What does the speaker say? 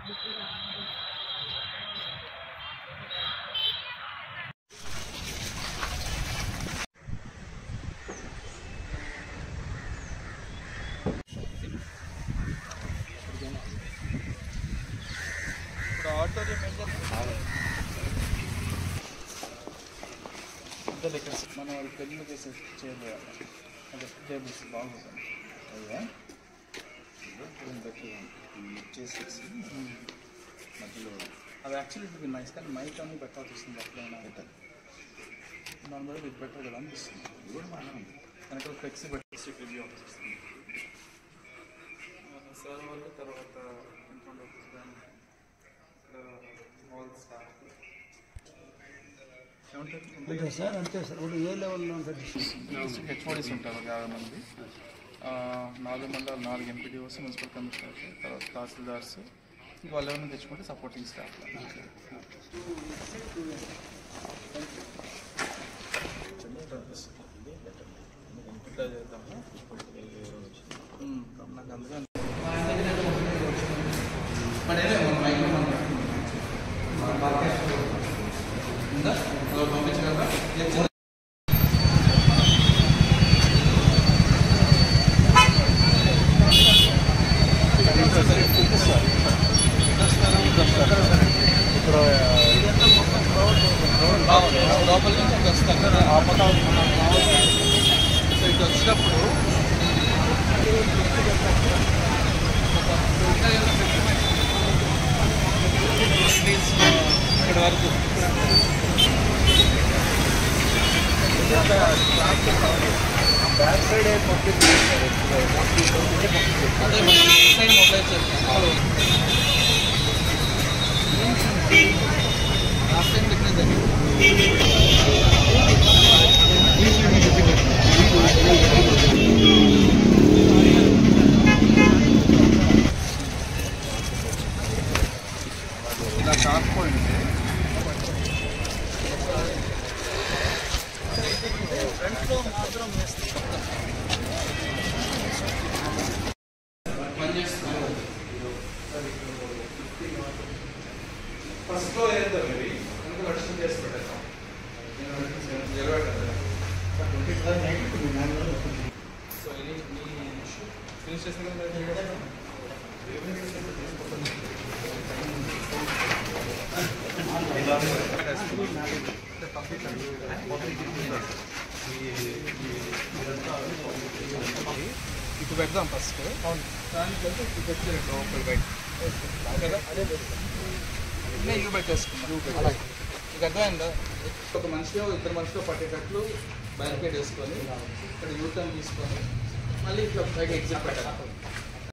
ఇప్పుడు ఆడిటోరియం ఏం చేస్తారు ఇద్దరు ఇక్కడ మనం వాళ్ళు పెళ్ళి చేసే చైర్లు అదే టేబుల్స్ బాగుంటుంది అయ్యా చేసేసి మధ్యలో అది యాక్చువల్లీ ఇది నైస్ కానీ మైక్ అని పెట్టాల్సి వస్తుంది ఎట్లయినా పెట్టాలి దాని బదులు ఇది బెటర్ కదా అనిపిస్తుంది ఇది కూడా బాగానే ఉంది వెనకాల ఫ్లెక్సీ పెట్టి రివ్యూ ఆఫీస్ వస్తుంది సార్ వాళ్ళు తర్వాత ఇంకొండ ఆల్ స్టాఫ్ అంతే సార్ అంతే సార్ ఇప్పుడు ఏ లెవెల్లో ఉంటుంది హెచ్ఓడీస్ ఉంటారు ఒక యాభై మంది ఆ, నాలుగు మండలాలు నాలుగు ఎంపీడీఓస్ మున్సిపల్ కమిషనర్స్ తర్వాత తహసీల్దార్స్ ఇంకా వాళ్ళు ఎవరైనా తెచ్చుకుంటే సపోర్టింగ్ స్టాఫ్ ఇట్లా చేద్దామా ఉమ్, నాకు అందుకని మరి ఏదో మన మైక్రో మనం ఉందా అలా పంపించగలరా లేకపోతే లోపల నుంచి అక్కడ వస్తాం కదా ఆ పక్క సో ఇటు వచ్చినప్పుడు ప్లీజ్ ఇక్కడ వరకు అదే మనం సైడ్ మొబైల్ చేస్తాం లాస్ట్ టైం పెట్టినది ఇలా కాకపోయింది ఫ్రంట్లో మాత్రం పనిచేస్తున్నాను ఫస్ట్లో ఏదో ఇవి కనుక లక్ష్యం చేసి పెట్టేస్తాం సో ఇది మీ ఫినిష్ చేసిన ఇటు పెడదాం ఫస్ట్ దానికి వెళ్తే ఇటు పెట్టి లోపల బయట కదా అదే నేను ఇల్లు పెట్టేసుకున్నాను అలాగే మీకు అర్థమైందా ఒక మనిషిలో ఇద్దరు మనిషిలో పట్టేటట్లు బ్యారికేడ్ వేసుకొని ఇక్కడ యూటర్న్ తీసుకొని మళ్ళీ ఇట్లా పైకి ఎగ్జిట్ పెట్టాలి